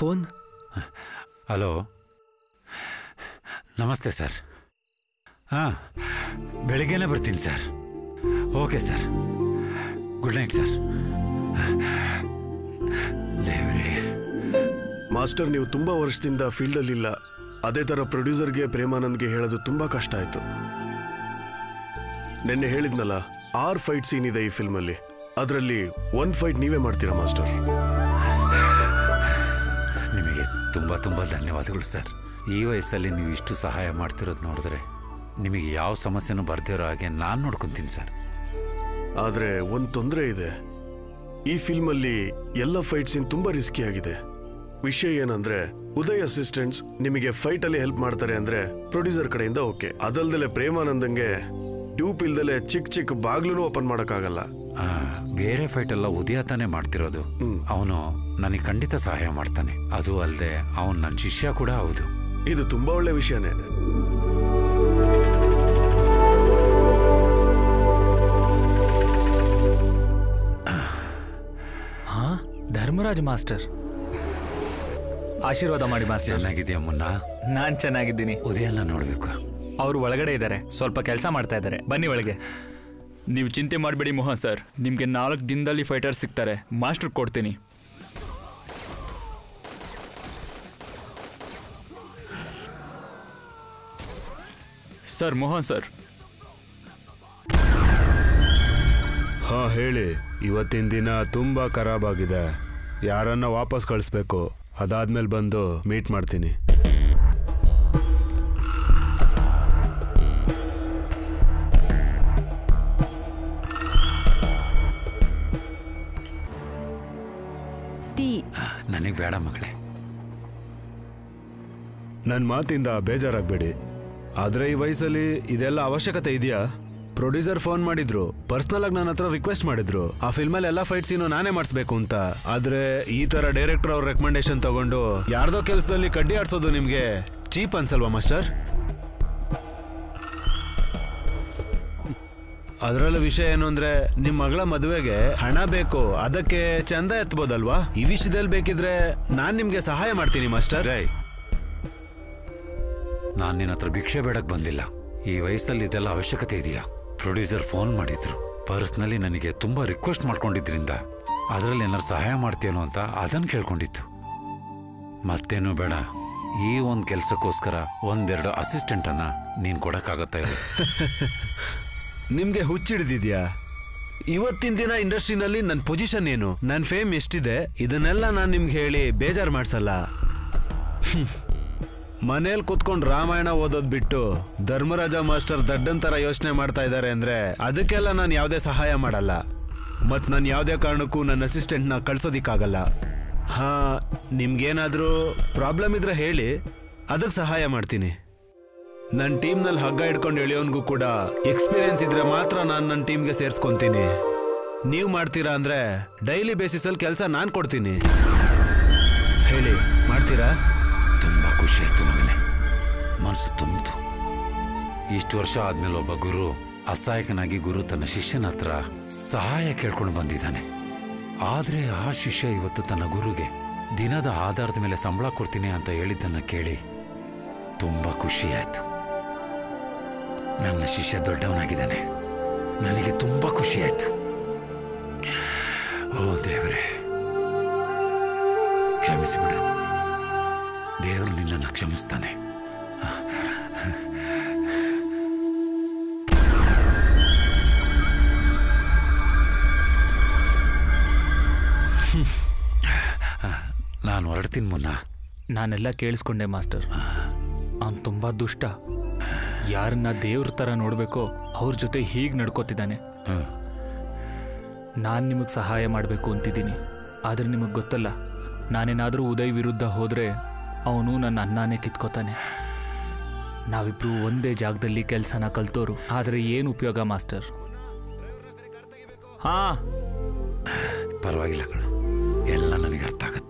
Phone hello ನಮಸ್ತೆ sir ಹಾಂ ಬೆಳಿಗ್ಗೆನೇ ಬರ್ತೀನಿ sir okay sir good night sir ದೇವ್ರೇ ಮಾಸ್ಟರ್ ನೀವು ತುಂಬಾ ವರ್ಷದಿಂದ ಫೀಲ್ಡಲ್ಲಿಲ್ಲ ಅದೇ ಥರ ಪ್ರೊಡ್ಯೂಸರ್ಗೆ ಪ್ರೇಮಾನಂದ್ಗೆ ಹೇಳೋದು ತುಂಬಾ ಕಷ್ಟ ಆಯ್ತು ನಿನ್ನೆ ಹೇಳಿದ್ನಲ್ಲ ಆರ್ ಫೈಟ್ ಸೀನ್ ಇದೆ ಈ ಫಿಲ್ಮಲ್ಲಿ ಅದರಲ್ಲಿ ಒನ್ ಫೈಟ್ ನೀವೇ ಮಾಡ್ತೀರಾ ಮಾಸ್ಟರ್ ನಿಮಗೆ ತುಂಬ ತುಂಬ ಧನ್ಯವಾದಗಳು ಸರ್ ಈ ವಯಸ್ಸಲ್ಲಿ ನೀವು ಇಷ್ಟು ಸಹಾಯ ಮಾಡ್ತಿರೋದು ನೋಡಿದ್ರೆ ನಿಮಗೆ ಯಾವ ಸಮಸ್ಯೆನೂ ಬರ್ದಿರೋ ಹಾಗೆ ನಾನು ನೋಡ್ಕೊತೀನಿ ಸರ್ ಆದ್ರೆ ಒಂದ್ ತೊಂದರೆ ಇದೆ ಈ ಫಿಲ್ಮಲ್ಲಿ ಎಲ್ಲ ಫೈಟ್ ಸೀನ್ ತುಂಬಾ ರಿಸ್ಕಿ ಆಗಿದೆ ವಿಷಯ ಏನಂದ್ರೆ ಉದಯ್ ಅಸಿಸ್ಟೆಂಟ್ಸ್ ನಿಮಗೆ ಫೈಟ್ ಅಲ್ಲಿ ಹೆಲ್ಪ್ ಮಾಡ್ತಾರೆ ಅಂದ್ರೆ ಪ್ರೊಡ್ಯೂಸರ್ ಕಡೆಯಿಂದ ಓಕೆ ಅದಲ್ದಲೆ ಪ್ರೇಮಾನಂದಂಗೆ ಟ್ಯೂಪ್ ಇಲ್ದಲೆ ಚಿಕ್ಕ ಚಿಕ್ಕ ಬಾಗ್ಲೂ ಓಪನ್ ಮಾಡಕ್ಕಾಗಲ್ಲ ಆ, ಬೇರೆ ಫೈಟ್ ಎಲ್ಲ ಉದಯ ತಾನೇ ಮಾಡ್ತಿರೋದು ಅವನು ನನಗೆ ಖಂಡಿತ ಸಹಾಯ ಮಾಡ್ತಾನೆ ಅದು ಅಲ್ಲದೆ ಅವನು ನನ್ನ ಶಿಷ್ಯ ಕೂಡ ಹೌದು ಇದು ತುಂಬಾ ಒಳ್ಳೆ ವಿಷಯನೇ ಹಾ ಧರ್ಮರಾಜ್ ಮಾಸ್ಟರ್ ಆಶೀರ್ವಾದ ಮಾಡಿ ಮಾಸ್ಟರ್ ಚೆನ್ನಾಗಿದೆಯಾ ಮುನ್ನ ನಾನ್ ಚೆನ್ನಾಗಿದ್ದೀನಿ ಉದಯನ ನೋಡ್ಬೇಕು ಅವ್ರು ಒಳಗಡೆ ಇದ್ದಾರೆ ಸ್ವಲ್ಪ ಕೆಲಸ ಮಾಡ್ತಾ ಇದ್ದಾರೆ ಬನ್ನಿ ಒಳಗೆ ನೀವು ಚಿಂತೆ ಮಾಡಬೇಡಿ ಮೋಹನ್ ಸರ್ ನಿಮಗೆ ನಾಲ್ಕು ದಿನದಲ್ಲಿ ಫೈಟರ್ ಸಿಗ್ತಾರೆ ಮಾಸ್ಟರ್ ಕೊಡ್ತೀನಿ ಸರ್ ಮೋಹನ್ ಸರ್ ಹಾ ಹೇಳಿ ಇವತ್ತಿನ ದಿನ ತುಂಬಾ ಖರಾಬ್ ಆಗಿದೆ ಯಾರನ್ನ ವಾಪಸ್ ಕಳಿಸ್ಬೇಕು ಅದಾದ್ಮೇಲೆ ಬಂದು ಮೀಟ್ ಮಾಡ್ತೀನಿ ಟೀ ನನಗೆ ಬೇಡ ಮಗಳೇ ನನ್ನ ಮಾತಿಂದ ಬೇಜಾರಾಗಬೇಡಿ ಆದ್ರೆ ಈ ವಯಸ್ಸಲ್ಲಿ ಇದೆಲ್ಲ ಅವಶ್ಯಕತೆ ಇದೆಯಾ ಪ್ರೊಡ್ಯೂಸರ್ ಫೋನ್ ಮಾಡಿದ್ರು ಪರ್ಸನಲ್ ಆಗಿ ನನ್ನ ಹತ್ರ ರಿಕ್ವೆಸ್ಟ್ ಮಾಡಿದ್ರು ಆ ಫಿಲ್ಮಲ್ಲಿ ಎಲ್ಲ ಫೈಟ್ ಸೀನು ನಾನೇ ಮಾಡಿಸ್ಬೇಕು ಅಂತ ಆದ್ರೆ ಈ ತರ ಡೈರೆಕ್ಟರ್ ಅವ್ರ ರೆಕಮೆಂಡೇಶನ್ ತಗೊಂಡು ಯಾರ್ದೋ ಕೆಲಸದಲ್ಲಿ ಕಡ್ಡಿ ಆಡ್ಸೋದು ನಿಮ್ಗೆ ಚೀಪ್ ಅನ್ಸಲ್ವಾ ಮಾಸ್ಟರ್ ಅದರಲ್ಲೂ ವಿಷಯ ಏನು ಅಂದ್ರೆ ನಿಮ್ ಮಗಳ ಮದುವೆಗೆ ಹಣ ಬೇಕು ಅದಕ್ಕೆ ಚಂದ ಎತ್ಬೋದಲ್ವಾ ಈ ವಿಷಯದಲ್ಲಿ ಬೇಕಿದ್ರೆ ನಾನ್ ನಿಮ್ಗೆ ಸಹಾಯ ಮಾಡ್ತೀನಿ ಮಾಸ್ಟರ್ ರೈ ನಾನು ನಿನ್ನ ಹತ್ರ ಭಿಕ್ಷೆ ಬೇಡಕ್ ಬಂದಿಲ್ಲ ಈ ವಯಸ್ಸಲ್ಲಿ ಇದೆಲ್ಲ ಅವಶ್ಯಕತೆ ಇದೆಯಾ ಪ್ರೊಡ್ಯೂಸರ್ ಫೋನ್ ಮಾಡಿದ್ರು ಪರ್ಸ್ನಲಿ ನನಗೆ ತುಂಬಾ ರಿಕ್ವೆಸ್ಟ್ ಮಾಡ್ಕೊಂಡಿದ್ರಿಂದ ಅದರಲ್ಲಿ ಏನಾರು ಸಹಾಯ ಮಾಡ್ತೀನೋ ಅಂತ ಅದನ್ನು ಕೇಳ್ಕೊಂಡಿತ್ತು ಮತ್ತೇನು ಬೇಡ ಈ ಒಂದು ಕೆಲಸಕ್ಕೋಸ್ಕರ ಒಂದೆರಡು ಅಸಿಸ್ಟೆಂಟನ್ನ ನೀನು ಕೊಡಕ್ಕಾಗತ್ತಾ ಇಲ್ಲ ನಿಮ್ಗೆ ಹುಚ್ಚಿಡ್ದಿದ್ಯಾ ಇವತ್ತಿನ ದಿನ ಇಂಡಸ್ಟ್ರಿನಲ್ಲಿ ನನ್ನ ಪೊಸಿಷನ್ ಏನು ನನ್ನ ಫೇಮ್ ಎಷ್ಟಿದೆ ಇದನ್ನೆಲ್ಲ ನಾನು ನಿಮ್ಗೆ ಹೇಳಿ ಬೇಜಾರು ಮಾಡ್ಸಲ್ಲ ಮನೇಲಿ ಕುತ್ಕೊಂಡು ರಾಮಾಯಣ ಓದೋದ್ ಬಿಟ್ಟು ಧರ್ಮರಾಜ ಮಾಸ್ಟರ್ ದಡ್ಡನ್ ತರ ಯೋಚನೆ ಮಾಡ್ತಾ ಇದ್ದಾರೆ ಅಂದ್ರೆ ಅದಕ್ಕೆಲ್ಲ ನಾನು ಯಾವುದೇ ಸಹಾಯ ಮಾಡಲ್ಲ ಮತ್ ನಾನು ಯಾವುದೇ ಕಾರಣಕ್ಕೂ ನನ್ನ ಅಸಿಸ್ಟೆಂಟ್ನ ಕಳ್ಸೋದಿಕ್ಕಾಗಲ್ಲ ಹಾ ನಿಮ್ಗೇನಾದ್ರೂ ಪ್ರಾಬ್ಲಮ್ ಇದ್ರೆ ಹೇಳಿ ಅದಕ್ಕೆ ಸಹಾಯ ಮಾಡ್ತೀನಿ ನನ್ನ ಟೀಮ್ನಲ್ಲಿ ಹಗ್ಗ ಹಿಡ್ಕೊಂಡು ಎಳೆಯೋನ್ಗೂ ಕೂಡ ಎಕ್ಸ್ಪೀರಿಯನ್ಸ್ ಇದ್ರೆ ಮಾತ್ರ ನಾನು ನನ್ನ ಟೀಮ್ಗೆ ಸೇರಿಸ್ಕೊಂತೀನಿ ನೀವು ಮಾಡ್ತೀರಾ ಅಂದ್ರೆ ಡೈಲಿ ಬೇಸಿಸಲ್ಲಿ ಕೆಲಸ ನಾನು ಕೊಡ್ತೀನಿ ಹೇಳಿ ಮಾಡ್ತೀರಾ ತುಂಬ ಖುಷಿ ಆಯ್ತು ಮಗನೇ ಮನಸ್ಸು ತುಂಬಿತು ಇಷ್ಟು ವರ್ಷ ಆದ್ಮೇಲೆ ಒಬ್ಬ ಗುರು ಅಸಹಾಯಕನಾಗಿ ಗುರು ತನ್ನ ಶಿಷ್ಯನ ಹತ್ರ ಸಹಾಯ ಕೇಳ್ಕೊಂಡು ಬಂದಿದ್ದಾನೆ ಆದ್ರೆ ಆ ಶಿಷ್ಯ ಇವತ್ತು ತನ್ನ ಗುರುಗೆ ದಿನದ ಆಧಾರದ ಮೇಲೆ ಸಂಬಳ ಕೊಡ್ತೀನಿ ಅಂತ ಹೇಳಿದ್ದನ್ನ ಕೇಳಿ ತುಂಬಾ ಖುಷಿ ಆಯ್ತು ನನ್ನ ಶಿಷ್ಯ ದೊಡ್ಡವನಾಗಿದ್ದಾನೆ ನನಗೆ ತುಂಬಾ ಖುಷಿ ಆಯ್ತು ಓ ದೇವರೇ ಕ್ಷಮಿಸಿಬಿಡು ದೇವರು ನಿನ್ನನ್ನು ಕ್ಷಮಿಸ್ತಾನೆ ನಾನು ಹೊರಡ್ತೀನಿ ಮುನ್ನ ನಾನೆಲ್ಲ ಕೇಳಿಸ್ಕೊಂಡೆ ಮಾಸ್ಟರ್ ಅವನು ತುಂಬ ದುಷ್ಟ ಯಾರನ್ನ ದೇವ್ರ ಥರ ನೋಡಬೇಕೋ ಅವ್ರ ಜೊತೆ ಹೀಗೆ ನಡ್ಕೋತಿದ್ದಾನೆ ಹ್ಮ್. ನಾನು ನಿಮಗೆ ಸಹಾಯ ಮಾಡಬೇಕು ಅಂತಿದ್ದೀನಿ ಆದರೆ ನಿಮಗೆ ಗೊತ್ತಲ್ಲ ನಾನೇನಾದರೂ ಉದಯ್ ವಿರುದ್ಧ ಹೋದರೆ ಅವನು ನನ್ನ ಅನ್ನನೇ ಕಿತ್ಕೋತಾನೆ ನಾವಿಬ್ರು ಒಂದೇ ಜಾಗದಲ್ಲಿ ಕೆಲಸನ ಕಲ್ತೋರು ಆದರೆ ಏನು ಉಪಯೋಗ ಮಾಸ್ಟರ್ ಹಾಂ ಪರವಾಗಿಲ್ಲ ಕಣ ಎಲ್ಲ ನನಗೆ ಅರ್ಥ ಆಗತ್ತೆ